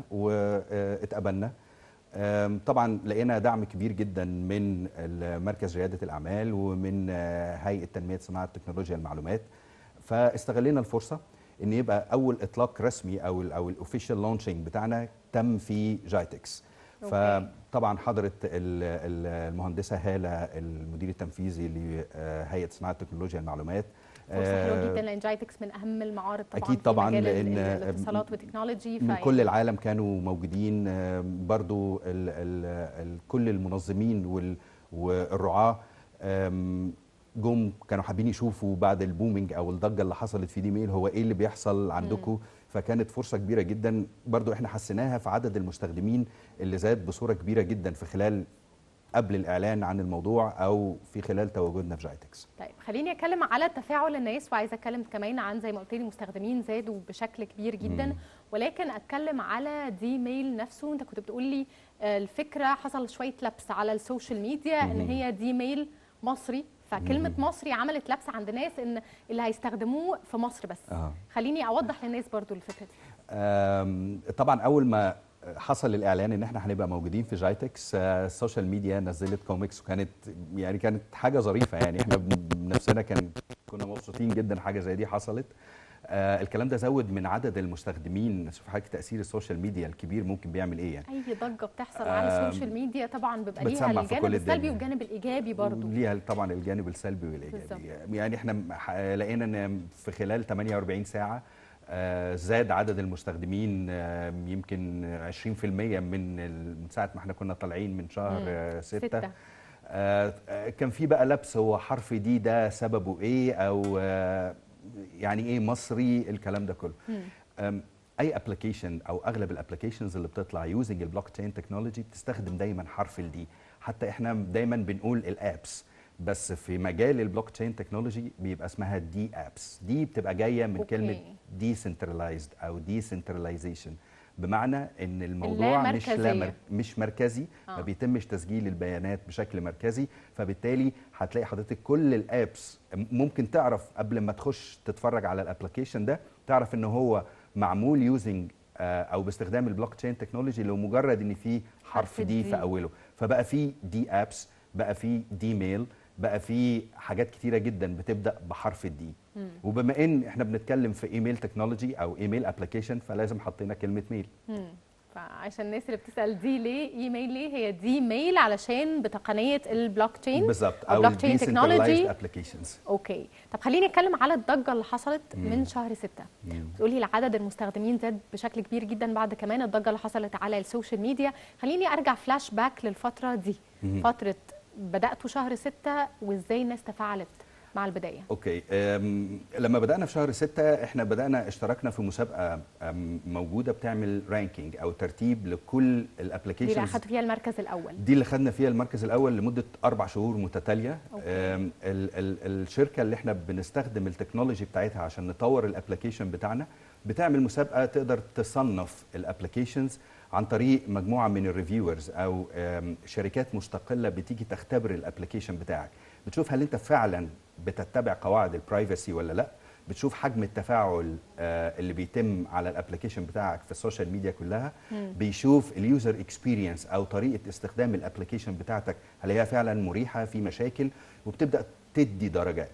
واتقبلنا آم، طبعا لقينا دعم كبير جدا من مركز رياده الاعمال ومن آه، هيئه تنميه صناعه تكنولوجيا المعلومات فاستغلينا الفرصه ان يبقى اول اطلاق رسمي او ال او الاوفيشال لونشنج بتاعنا تم في جايتكس أوكي. فطبعا حضرت ال- ال- المهندسه هاله المدير التنفيذي لهيئه صناعه تكنولوجيا المعلومات فرصه حلوه آه، جدا لان جايتكس من اهم المعارض طبعا أكيد في طبعاً، مجال ال- لأن- ال- الاتصالات والتكنولوجي من فيعني كل العالم كانوا موجودين آه، برضو ال ال ال كل المنظمين وال- والرعاة آم، جم كانوا حابين يشوفوا بعد البومينج او الضجه اللي حصلت في دي ميل هو ايه اللي بيحصل عندكم فكانت فرصه كبيره جدا برضو احنا حسيناها في عدد المستخدمين اللي زاد بصوره كبيره جدا في خلال قبل الاعلان عن الموضوع او في خلال تواجدنا في جايتكس طيب خليني اتكلم على تفاعل الناس وعايزه اتكلم كمان عن زي ما قلت لي مستخدمين زادوا بشكل كبير جدا مم. ولكن اتكلم على دي ميل نفسه انت كنت بتقول لي آه، الفكره حصل شويه لبس على السوشيال ميديا ان مم. هي دي ميل مصري فكلمه مم. مصري عملت لبس عند ناس ان اللي هيستخدموه في مصر بس آه. خليني اوضح للناس برضو الفكره دي آم، طبعا اول ما حصل الاعلان ان احنا هنبقى موجودين في جايتكس آه، السوشيال ميديا نزلت كوميكس وكانت يعني كانت حاجه ظريفه يعني احنا بن- بنفسنا كان كنا مبسوطين جدا حاجه زي دي حصلت آه، الكلام ده زود من عدد المستخدمين شوف حضرتك تاثير السوشيال ميديا الكبير ممكن بيعمل ايه يعني اي ضجه بتحصل على آم، السوشيال ميديا طبعا بيبقى ليها بتسمع في الجانب كل السلبي الدنيا. والجانب الايجابي برضو ليها طبعا الجانب السلبي والايجابي يعني احنا م- ح- لقينا ان في خلال 48 ساعه آه، زاد عدد المستخدمين آه، يمكن 20% من ال- من ساعه ما احنا كنا طالعين من شهر مم. آه، ستة. ستة آه، آه، كان في بقى لبس هو حرف دي ده سببه ايه او آه، يعني ايه مصري الكلام ده كله أم، اي ابلكيشن او اغلب الابلكيشنز اللي بتطلع يوزنج البلوك تشين تكنولوجي بتستخدم دايما حرف الدي حتى احنا دايما بنقول الابس بس في مجال البلوك تشين تكنولوجي بيبقى اسمها دي ابس دي بتبقى جايه من أوكي. كلمه ديسنترلايزد او ديسنترلايزيشن بمعنى ان الموضوع مش لا اللامركزية. مر- مش مركزي آه. ما بيتمش تسجيل البيانات بشكل مركزي فبالتالي هتلاقي حضرتك كل الابس ممكن تعرف قبل ما تخش تتفرج على الابلكيشن ده تعرف ان هو معمول يوزنج او باستخدام البلوك تشين تكنولوجي لمجرد ان في حرف حرف دي D. في اوله فبقى في دي ابس بقى في دي ميل بقى في حاجات كتيره جدا بتبدا بحرف الدي وبما ان احنا بنتكلم في ايميل تكنولوجي او ايميل ابلكيشن فلازم حطينا كلمه ميل مم. فعشان الناس اللي بتسال دي ليه ايميل ليه هي دي ميل علشان بتقنيه البلوك تشين بالظبط او بلوك تشين تكنولوجي ابلكيشنز اوكي طب خليني اتكلم على الضجه اللي حصلت من شهر ستة بتقولي عدد المستخدمين زاد بشكل كبير جدا بعد كمان الضجه اللي حصلت على السوشيال ميديا خليني ارجع فلاش باك للفتره دي فتره بداتوا شهر ستة وازاي الناس تفاعلت مع البدايه اوكي أم، لما بدانا في شهر ستة احنا بدانا اشتركنا في مسابقه أم، موجوده بتعمل رانكينج او ترتيب لكل دي اللي الابلكيشنز اخدتوا فيها المركز الاول دي اللي خدنا فيها المركز الاول لمده اربع شهور متتاليه أوكي. أم، ال ال الشركه اللي احنا بنستخدم التكنولوجي بتاعتها عشان نطور الابلكيشن بتاعنا بتعمل مسابقه تقدر تصنف الابلكيشنز عن طريق مجموعه من الريفيورز او أم، شركات مستقله بتيجي تختبر الابلكيشن بتاعك بتشوف هل انت فعلا بتتبع قواعد البرايفسي ولا لا بتشوف حجم التفاعل آه، اللي بيتم على الابلكيشن بتاعك في السوشيال ميديا كلها بيشوف اليوزر اكسبيرينس او طريقه استخدام الابلكيشن بتاعتك هل هي فعلا مريحه في مشاكل وبتبدا تدي درجات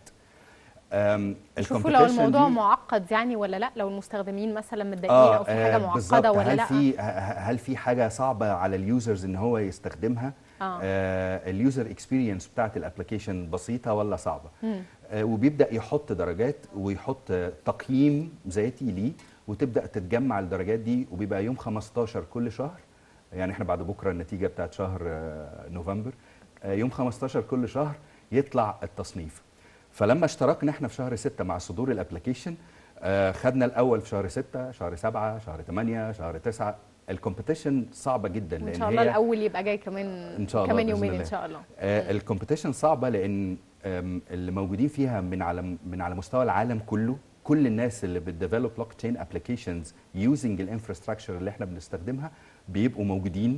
أم، شوفوا لو الcompetition الموضوع دي- معقد يعني ولا لا لو المستخدمين مثلا متضايقين او في حاجه آه، بالظبط. معقده ولا هل لا في ه- هل في حاجه صعبه على اليوزرز ان هو يستخدمها آه. آه اليوزر اكسبيرينس بتاعت الابلكيشن بسيطه ولا صعبه آه وبيبدا يحط درجات ويحط آه، تقييم ذاتي ليه وتبدا تتجمع الدرجات دي وبيبقى يوم 15 كل شهر يعني احنا بعد بكره النتيجه بتاعت شهر آه، نوفمبر آه، يوم 15 كل شهر يطلع التصنيف فلما اشتركنا احنا في شهر 6 مع صدور الابلكيشن آه، خدنا الاول في شهر 6 شهر 7 شهر 8 شهر 9 الكومبيتيشن صعبه جدا ان لان شاء الله هي الاول يبقى جاي كمان إن شاء الله كمان بإذن يومين ان الله. شاء الله الكومبيتيشن صعبه لان آم، اللي موجودين فيها من على من على مستوى العالم كله كل الناس اللي بتديفلوب بلوك تشين ابلكيشنز يوزنج الانفراستراكشر اللي احنا بنستخدمها بيبقوا موجودين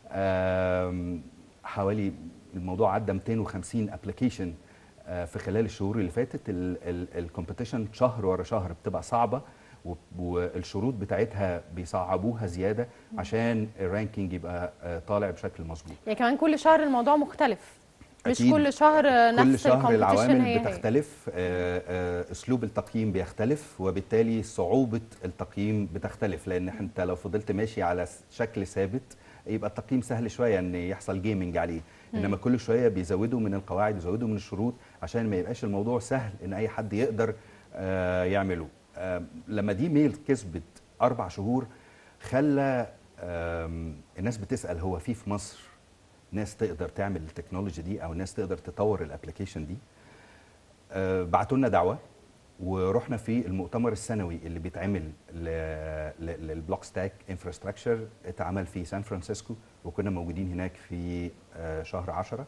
آم، حوالي الموضوع عدى 250 ابلكيشن في خلال الشهور اللي فاتت الكومبيتيشن شهر ورا شهر بتبقى صعبه و- والشروط بتاعتها بيصعبوها زياده عشان الرانكينج يبقى آه، طالع بشكل مظبوط يعني كمان كل شهر الموضوع مختلف مش أكيد. كل شهر كل نفس شهر الكومبيتيشن العوامل هي هي بتختلف آه، آه، اسلوب التقييم بيختلف وبالتالي صعوبه التقييم بتختلف لان انت لو فضلت ماشي على س- شكل ثابت يبقى التقييم سهل شويه ان يحصل جيمنج عليه انما كل شويه بيزودوا من القواعد يزودوا من الشروط عشان ما يبقاش الموضوع سهل ان اي حد يقدر آه، يعمله آه، لما دي ميل كسبت اربع شهور خلى آم، الناس بتسال هو في في مصر ناس تقدر تعمل التكنولوجي دي او ناس تقدر تطور الابلكيشن دي آه، بعتوا لنا دعوه ورحنا في المؤتمر السنوي اللي بيتعمل للبلوك ستاك انفراستراكشر اتعمل في سان فرانسيسكو وكنا موجودين هناك في آه، شهر 10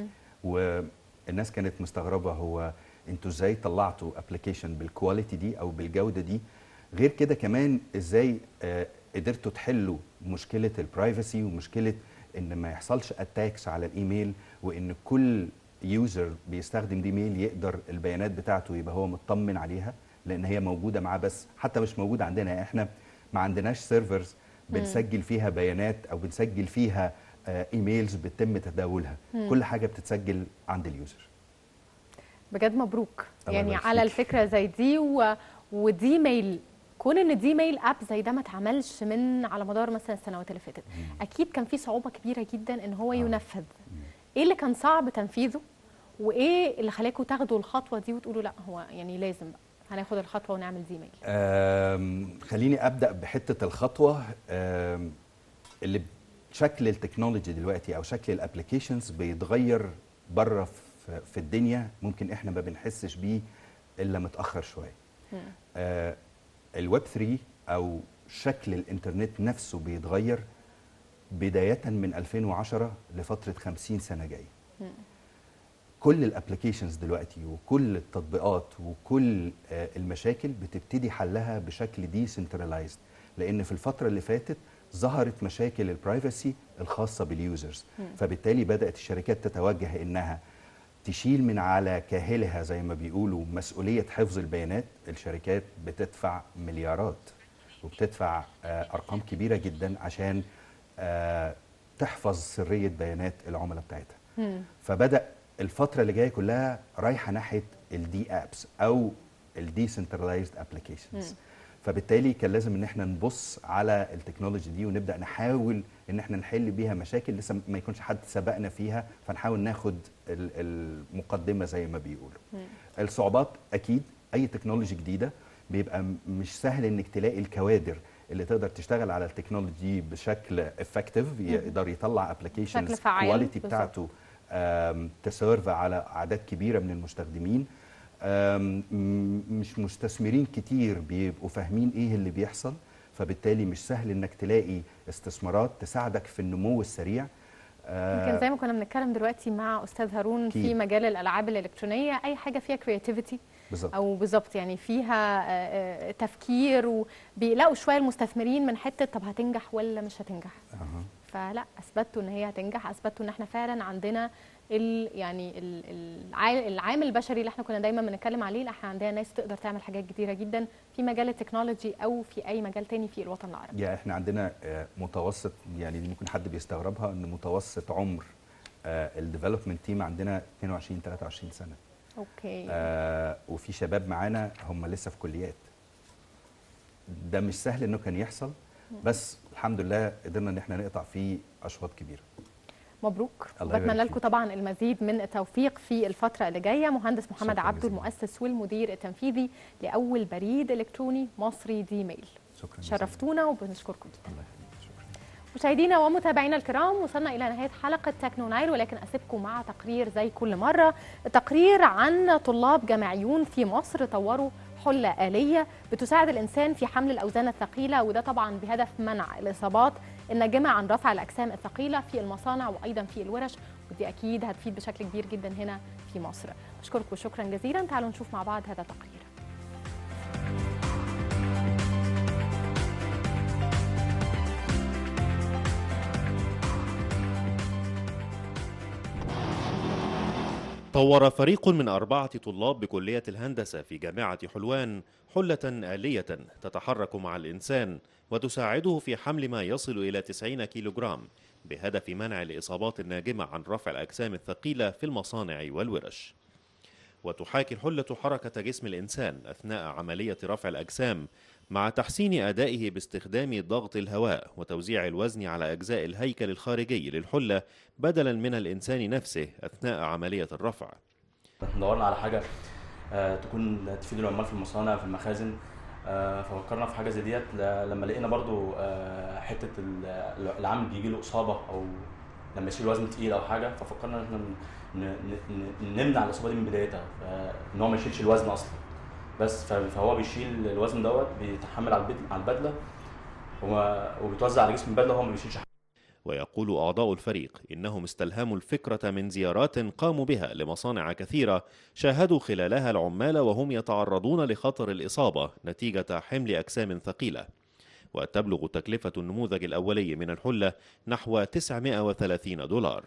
والناس كانت مستغربه هو انتوا ازاي طلعتوا ابلكيشن بالكواليتي دي او بالجوده دي غير كده كمان ازاي آه، قدرتوا تحلوا مشكله البرايفسي ومشكله ان ما يحصلش اتاكس على الايميل وان كل يوزر بيستخدم دي ميل يقدر البيانات بتاعته يبقى هو مطمن عليها لان هي موجوده معاه بس حتى مش موجوده عندنا احنا ما عندناش سيرفرز بنسجل فيها بيانات او بنسجل فيها آه، ايميلز بيتم تداولها كل حاجه بتتسجل عند اليوزر بجد مبروك الله يعني يبارك على فيك. الفكره زي دي و... ودي ميل كون ان دي ميل اب زي ده ما اتعملش من على مدار مثلا السنوات اللي فاتت اكيد كان في صعوبه كبيره جدا ان هو ينفذ ايه اللي كان صعب تنفيذه وايه اللي خلاكم تاخدوا الخطوه دي وتقولوا لا هو يعني لازم بقى هناخد الخطوه ونعمل دي ميل آم، خليني ابدا بحته الخطوه آم، اللي شكل التكنولوجي دلوقتي او شكل الابلكيشنز بيتغير بره في- في الدنيا ممكن احنا ما بنحسش بيه الا متاخر شويه آه، الويب 3 او شكل الانترنت نفسه بيتغير بدايه من 2010 لفتره 50 سنه جايه كل الابلكيشنز دلوقتي وكل التطبيقات وكل آه، المشاكل بتبتدي حلها بشكل ديسنترلايزد لان في الفتره اللي فاتت ظهرت مشاكل البرايفسي الخاصه باليوزرز فبالتالي بدات الشركات تتوجه انها تشيل من على كاهلها زي ما بيقولوا مسؤوليه حفظ البيانات الشركات بتدفع مليارات وبتدفع آه، ارقام كبيره جدا عشان آه، تحفظ سريه بيانات العملاء بتاعتها فبدا الفتره اللي جايه كلها رايحه ناحيه الدي ابس او الديسنترلايزد ابلكيشنز فبالتالي كان لازم ان احنا نبص على التكنولوجي دي ونبدا نحاول ان احنا نحل بيها مشاكل لسه ما يكونش حد سبقنا فيها فنحاول ناخد ال- المقدمه زي ما بيقولوا الصعوبات اكيد اي تكنولوجي جديده بيبقى م- مش سهل انك تلاقي الكوادر اللي تقدر تشتغل على التكنولوجي بشكل افكتيف يقدر يطلع ابلكيشنز بشكل فعال، كواليتي بالظبط. بتاعته آم، تسيرف على اعداد كبيره من المستخدمين آم، م- مش مستثمرين كتير بيبقوا فاهمين ايه اللي بيحصل فبالتالي مش سهل انك تلاقي استثمارات تساعدك في النمو السريع آه، يمكن زي ما كنا بنتكلم دلوقتي مع استاذ هارون في أكيد. مجال الالعاب الالكترونيه اي حاجه فيها كرياتيفيتي بالظبط او بالظبط يعني فيها آه، آه، تفكير وبيلاقوا شويه المستثمرين من حته طب هتنجح ولا مش هتنجح أها. فلا اثبتوا ان هي هتنجح اثبتوا ان احنا فعلا عندنا ال يعني ال- العا- العامل البشري اللي احنا كنا دايما بنتكلم عليه لا احنا عندنا ناس تقدر تعمل حاجات كتيره جدا في مجال التكنولوجي او في اي مجال تاني في الوطن العربي يعني احنا عندنا آه، متوسط يعني دي ممكن حد بيستغربها ان متوسط عمر الديفلوبمنت تيم عندنا 22 23 سنه اوكي آه وفي شباب معانا هم لسه في كليات ده مش سهل انه كان يحصل بس الحمد لله قدرنا ان احنا نقطع فيه اشواط كبيره مبروك الله يبارك وبتمنى لكم فيك. طبعا المزيد من التوفيق في الفتره اللي جايه مهندس محمد شكراً عبده جزيلاً. المؤسس والمدير التنفيذي لاول بريد الكتروني مصري دي ميل شكرا جزيلاً. شرفتونا وبنشكركم جدا الله يخليك شكرا مشاهدينا ومتابعينا الكرام وصلنا الى نهايه حلقه تكنو نايل ولكن اسيبكم مع تقرير زي كل مره تقرير عن طلاب جامعيون في مصر طوروا حله اليه بتساعد الانسان في حمل الاوزان الثقيله وده طبعا بهدف منع الاصابات الناجمه عن رفع الاجسام الثقيله في المصانع وايضا في الورش ودي اكيد هتفيد بشكل كبير جدا هنا في مصر بشكركم شكرا جزيلا تعالوا نشوف مع بعض هذا التقرير طور فريق من أربعة طلاب بكلية الهندسة في جامعة حلوان حلة آلية تتحرك مع الإنسان وتساعده في حمل ما يصل إلى 90 كيلوغرام بهدف منع الإصابات الناجمة عن رفع الأجسام الثقيلة في المصانع والورش. وتحاكي الحلة حركة جسم الإنسان أثناء عملية رفع الأجسام مع تحسين أدائه باستخدام ضغط الهواء وتوزيع الوزن على أجزاء الهيكل الخارجي للحلة بدلا من الإنسان نفسه أثناء عملية الرفع. احنا دورنا على حاجه آه، تكون تفيد العمال في المصانع في المخازن آه، ففكرنا في حاجه زي ديت ل- لما لقينا برضو آه، حته ال- العامل بيجي له اصابه او لما يشيل وزن تقيل او حاجه ففكرنا ان احنا ن- ن- ن- نمنع الاصابه دي من بدايتها ف- ان هو ما يشيلش الوزن اصلا بس ف- فهو بيشيل الوزن دوت بيتحمل على البد- على البدله وما- وبيتوزع على جسم البدله وهو ما بيشيلش حاجه ويقول أعضاء الفريق إنهم استلهموا الفكرة من زيارات قاموا بها لمصانع كثيرة شاهدوا خلالها العمال وهم يتعرضون لخطر الإصابة نتيجة حمل أجسام ثقيلة وتبلغ تكلفة النموذج الأولي من الحلة نحو 930 دولار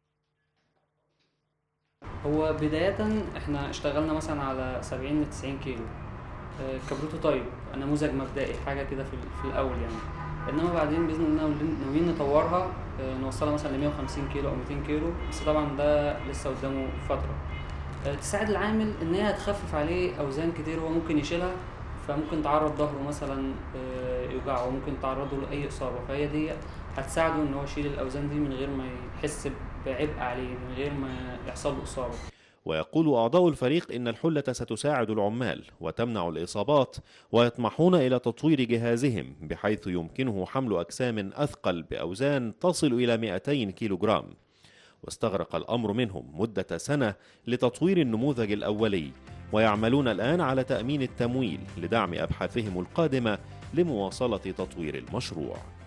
هو بداية احنا اشتغلنا مثلا على 70 ل 90 كيلو آه، كبروتوتايب نموذج مبدئي حاجة كده في, في الأول يعني انما بعدين باذن الله ناويين- ناويين نطورها آه، نوصلها مثلا ل 150 كيلو او 200 كيلو بس طبعا ده لسه قدامه فتره آه، تساعد العامل ان هي هتخفف عليه اوزان كتير هو ممكن يشيلها فممكن تعرض ظهره مثلا آه، يوجعه ممكن تعرضه لاي اصابه فهي دي هتساعده ان هو يشيل الاوزان دي من غير ما يحس بعبء عليه من غير ما يحصل له اصابه ويقول أعضاء الفريق إن الحلة ستساعد العمال وتمنع الإصابات ويطمحون إلى تطوير جهازهم بحيث يمكنه حمل أجسام أثقل بأوزان تصل إلى 200 كيلوغرام واستغرق الأمر منهم مدة سنة لتطوير النموذج الأولي ويعملون الآن على تأمين التمويل لدعم أبحاثهم القادمة لمواصلة تطوير المشروع